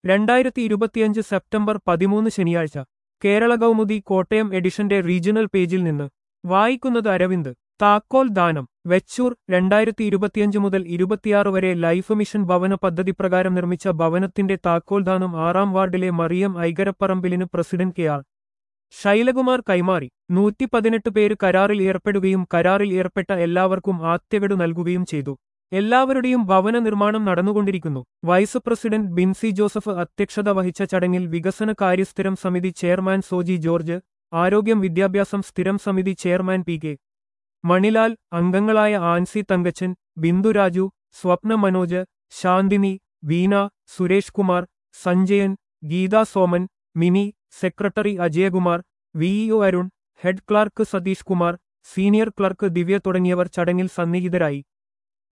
രണ്ടായിരത്തി ഇരുപത്തിയഞ്ച് സെപ്റ്റംബർ പതിമൂന്ന് ശനിയാഴ്ച കേരള കൗമുദി കോട്ടയം എഡിഷന്റെ റീജിയണൽ പേജിൽ നിന്ന് വായിക്കുന്നത് അരവിന്ദ് താക്കോൽ ദാനം വെച്ചൂർ രണ്ടായിരത്തി ഇരുപത്തിയഞ്ച് മുതൽ ഇരുപത്തിയാറ് വരെ ലൈഫ് മിഷൻ ഭവന പദ്ധതി പ്രകാരം നിർമ്മിച്ച ഭവനത്തിന്റെ താക്കോൽ ദാനം ആറാം വാർഡിലെ മറിയം ഐകരപ്പറമ്പിലിന് പ്രസിഡന്റ് കെ ആർ ശൈലകുമാർ കൈമാറി നൂറ്റി പതിനെട്ട് പേര് കരാറിൽ ഏർപ്പെടുകയും കരാറിൽ ഏർപ്പെട്ട എല്ലാവർക്കും ആത്യകടു നൽകുകയും ചെയ്തു എല്ലാവരുടെയും ഭവന നിർമ്മാണം നടന്നുകൊണ്ടിരിക്കുന്നു വൈസ് പ്രസിഡന്റ് ബിൻസി ജോസഫ് അധ്യക്ഷത വഹിച്ച ചടങ്ങിൽ വികസന കാര്യസ്ഥിരം സമിതി ചെയർമാൻ സോജി ജോർജ് ആരോഗ്യം വിദ്യാഭ്യാസം സ്ഥിരം സമിതി ചെയർമാൻ പി കെ മണിലാൽ അംഗങ്ങളായ Ancy Thankachan Binduraju Swapna Manoj Shanthini Veena Suresh Kumar Sanjayan Geetha Soman Mini secretary Ajayakumar VEO Arun head clerk Satheesh Kumar senior clerk Divya തുടങ്ങിയവർ ചടങ്ങിൽ സന്നിഹിതരായി